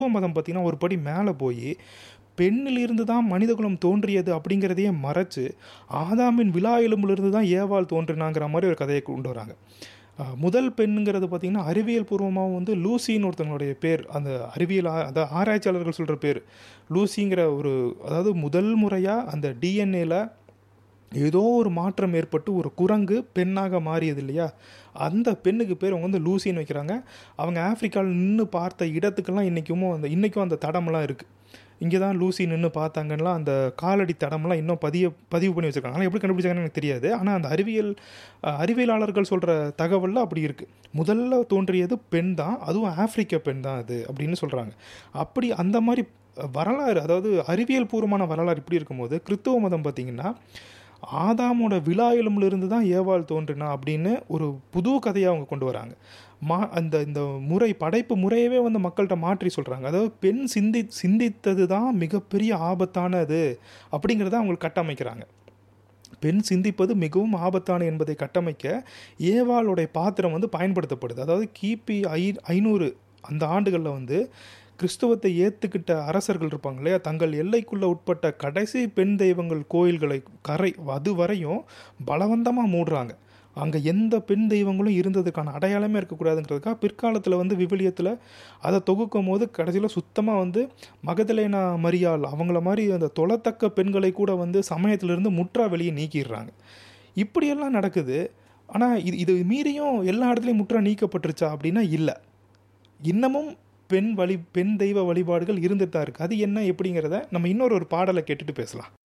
மதம் பார்த்திங்கன்னா ஒரு படி மேலே போய் பெண்ணிலிருந்து தான் மனிதகுலம் தோன்றியது அப்படிங்கிறதையே மறைச்சு ஆதாமின் விழா எலும்பிலிருந்து தான் ஏவாள் தோன்றினாங்கிற மாதிரி ஒரு கதையை கொண்டு வராங்க அஹ் முதல் பெண்ணுங்கிறது பார்த்திங்கன்னா அறிவியல் பூர்வமாக வந்து லூசின்னு ஒருத்தவங்களுடைய பேர் அந்த அறிவியல் ஆ- அதாவது ஆராய்ச்சியாளர்கள் சொல்கிற பேர் லூசிங்கிற ஒரு அதாவது முதல் முறையாக அந்த டிஎன்ஏல ஏதோ ஒரு மாற்றம் ஏற்பட்டு ஒரு குரங்கு பெண்ணாக மாறியது இல்லையா அந்த பெண்ணுக்கு பேர் அவங்க வந்து லூசின்னு வைக்கிறாங்க அவங்க ஆப்பிரிக்காவில் நின்று பார்த்த இடத்துக்கெல்லாம் இன்றைக்கும் அந்த இன்றைக்கும் அந்த தடமெல்லாம் இருக்குது இங்கே தான் லூசி நின்று பார்த்தாங்கன்னா அந்த காலடி தடமெல்லாம் இன்னும் பதிய பதிவு பண்ணி வச்சுருக்காங்க ஆனால் எப்படி கண்டுபிடிச்சாங்கன்னு எனக்கு தெரியாது ஆனால் அந்த அறிவியல் அஹ், அறிவியலாளர்கள் சொல்கிற தகவலில் அப்படி இருக்குது முதல்ல தோன்றியது பெண் தான் அதுவும் ஆப்பிரிக்க பெண் தான் அது அப்படின்னு சொல்கிறாங்க அப்படி அந்த மாதிரி வரலாறு அதாவது அறிவியல் பூர்வமான வரலாறு இப்படி இருக்கும்போது கிறிஸ்தவ மதம் பார்த்திங்கன்னா ஆதாமோட விழா எலும்பிலிருந்து தான் ஏவாள் தோன்றினா அப்படின்னு ஒரு புது கதையை அவங்க கொண்டு வராங்க மா அந்த இந்த முறை படைப்பு முறையவே வந்து மக்கள்கிட்ட மாற்றி சொல்கிறாங்க அதாவது பெண் சிந்தி சிந்தித்தது தான் மிகப்பெரிய ஆபத்தானது அப்படிங்கிறத அவங்களுக்கு கட்டமைக்கிறாங்க பெண் சிந்திப்பது மிகவும் ஆபத்தான என்பதை கட்டமைக்க ஏவாளுடைய பாத்திரம் வந்து பயன்படுத்தப்படுது அதாவது கிபி ஐ ஐநூறு அந்த ஆண்டுகளில் வந்து கிறிஸ்தவத்தை ஏற்றுக்கிட்ட அரசர்கள் இருப்பாங்க இல்லையா தங்கள் எல்லைக்குள்ளே உட்பட்ட கடைசி பெண் தெய்வங்கள் கோயில்களை கரை அது வரையும் பலவந்தமாக மூடுறாங்க அங்கே எந்த பெண் தெய்வங்களும் இருந்ததுக்கான அடையாளமே இருக்கக்கூடாதுங்கிறதுக்காக பிற்காலத்தில் வந்து விவிலியத்தில் அதை தொகுக்கும் போது கடைசியில் சுத்தமாக வந்து மகதலேனா மரியாள் அவங்கள மாதிரி அந்த தொலைத்தக்க பெண்களை கூட வந்து சமயத்திலிருந்து முற்றா வெளியே நீக்கிடுறாங்க இப்படியெல்லாம் நடக்குது ஆனால் இது இது மீறியும் எல்லா இடத்துலையும் முற்றா நீக்கப்பட்டுருச்சா அப்படின்னா இல்லை இன்னமும் பெண் வழி பெண் தெய்வ வழிபாடுகள் இருந்துட்டு தான் இருக்குது அது என்ன எப்படிங்கிறத நம்ம இன்னொரு ஒரு பாடலை கேட்டுட்டு பேசலாம்